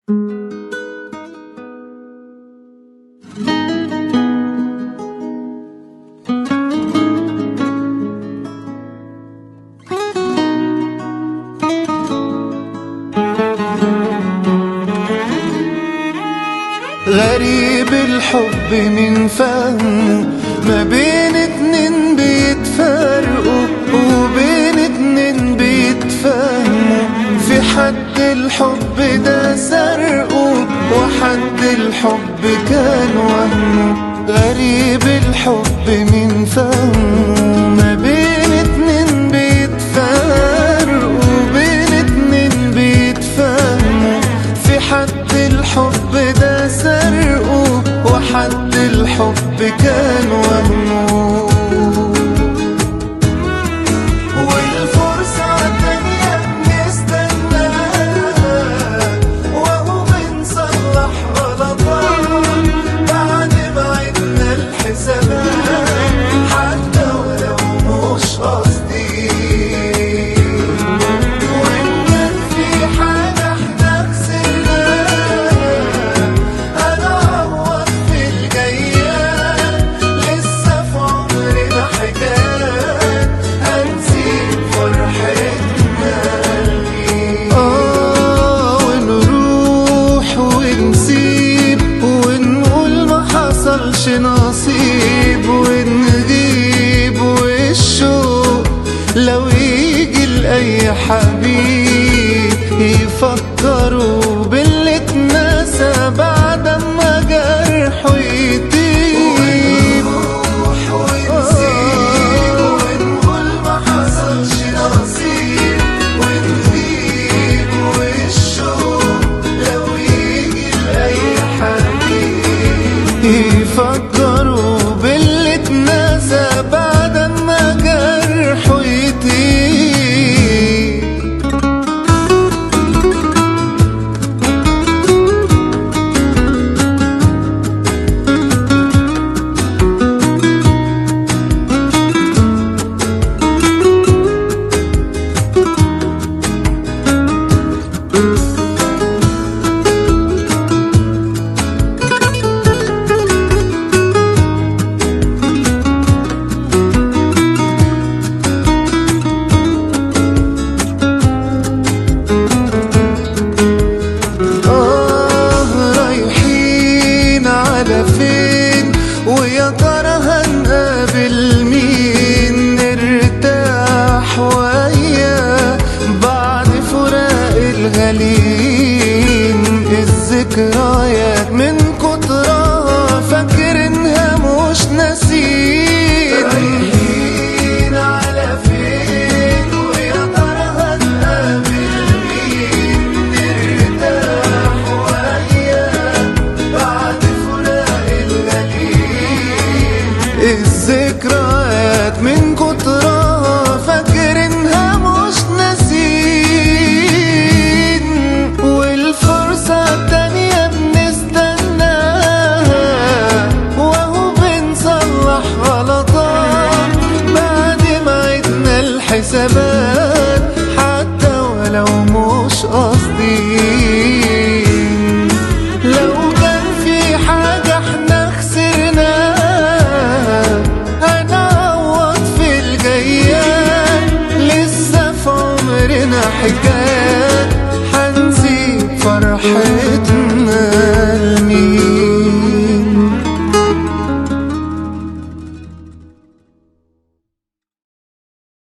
غريب الحب من فهمه ما بين اتنين بيتفرقوا وبين اتنين بيتفهموا في حد الحب ده سرقه وحد الحب كان وهمه غريب الحب من فهمه ما بين اتنين بيتفرقوا وبين اتنين بيتفهموا في حد الحب ده سرقه وحد الحب كان وهمه والفرصة التانية بنستناها وهو بنصلح غلطات بعد ما عدنا الحسابات حتى ولو مش قصدي وإن كان في حاجة احنا خسرناها هنعوض في الجايات لسه في عمرنا حكايات هنسيب فرحتنا آه ونروح ونسيب ونقول ما حصلش نصيب ونغيب والشوق لو يجي لأي حبيب يفكروا باللي اتنسى بعد ما جرحه يطيب ونسيب ونقول ما حصلش نصيب ونغيب والشوق لو يجي لأي حبيب يفكروا باللي اتنسى بعد ما جرحه يطيب آه رايحين على فين ويا ترى هنقابل مين نرتاح وياه بعد فراق الغاليين الذكريات